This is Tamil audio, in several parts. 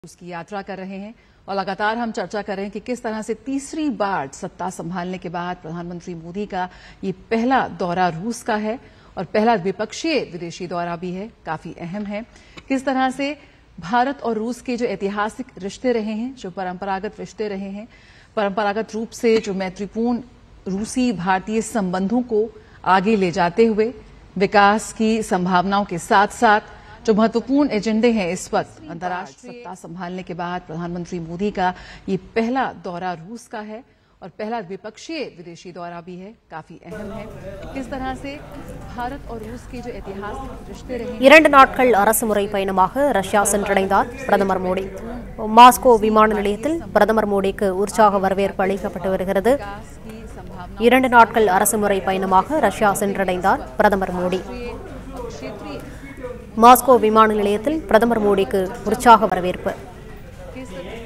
उसकी यात्रा कर रहे हैं और लगातार हम चर्चा कर रहे हैं कि किस तरह से तीसरी बार सत्ता संभालने के बाद प्रधानमंत्री मोदी का ये पहला दौरा रूस का है और पहला द्विपक्षीय विदेशी दौरा भी है काफी अहम है किस तरह से भारत और रूस के जो ऐतिहासिक रिश्ते रहे हैं जो परंपरागत रिश्ते रहे हैं परंपरागत रूप से जो मैत्रीपूर्ण रूसी भारतीय संबंधों को आगे ले जाते हुए विकास की संभावनाओं के साथ साथ जो महत्वपूर्ण एजेंडे हैं इस वक्त अंतर्राष्ट्रीय सत्ता संभालने के बाद प्रधानमंत्री मोदी का ये पहला दौरा रूस का है और पहला द्विपक्षीय विदेशी दौरा भी है काफी अहम है किस तरह से भारत और रूस के जो ऐतिहासिक रिश्ते रहे हैं இரண்டு நாட்கள் அரசுமுறை பயணமாக ரஷ்யா சென்றடைந்தார் பிரதமர் மோடி மாஸ்கோ விமான நிலையத்தில் பிரதமர் மோடிக்கு உற்சாக வரவேற்பு அளிக்கப்பட்டு வருகிறது विकास की संभावना இரண்டு நாட்கள் அரசுமுறை பயணமாக ரஷ்யா சென்றடைந்தார் பிரதமர் மோடி और क्षेत्रीय மாஸ்கோ விமான நிலையத்தில் பிரதமர் மோடிக்கு உற்சாக வரவேற்பு किस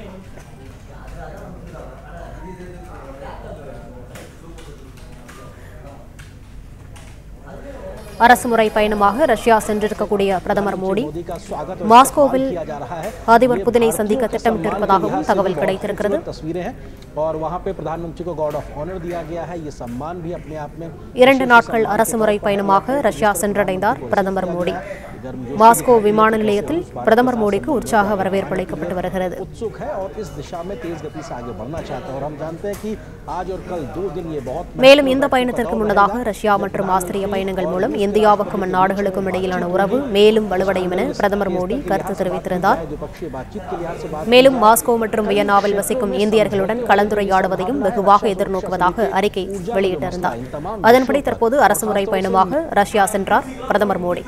அரசுமுறை பயணமாக ரஷ்யா சென்றிருக்கக்கூடிய பிரதமர் மோடி मोदी का स्वागत और மாஸ்கோவில் किया जा रहा है அதிபர் புதினை சந்திக்க திட்டமிட்டிருப்பதாகவும் தகவல் கிடைத்திருக்கிறது तस्वीरें हैं और वहां पे प्रधानमंत्री को गॉड ऑफ ऑनर दिया गया है ये सम्मान भी अपने आप में இரண்டு நாட்கள் அரசுமுறை பயணமாக ரஷ்யா சென்றடைந்தார் பிரதமர் மோடி மாஸ்கோ விமான நிலையத்தில் பிரதமர் மோடிக்கு உற்சாக வரவேற்பு அளிக்கப்பட்டு வருகிறது उत्सुक है और इस दिशा में तेज गति से आगे बढ़ना चाहता है और हम जानते हैं कि आज और कल दो दिन ये बहुत மேலும் இந்த பயணத்திற்கு முன்னதாக ரஷ்யா மற்றும் ஆஸ்திரிய பயணங்கள் மூலம் இந்தியாவுக்கும் அந்நாடுகளுக்கும் இடையிலான உறவு மேலும் வலுவடையும் என பிரதமர் மோடி கருத்து தெரிவித்திருந்தார் द्विपक्षीय बातचीत के लिहाज से बात மேலும் மாஸ்கோ மற்றும் வியன்னாவில் வசிக்கும் இந்தியர்களுடன் கலந்துரையாடுவதையும் வெகுவாக எதிர்நோக்குவதாக அறிக்கை வெளியிட்டிருந்தார் அதன்படி தற்போது அரசுமுறை பயணமாக ரஷ்யா சென்றார் பிரதமர் மோடி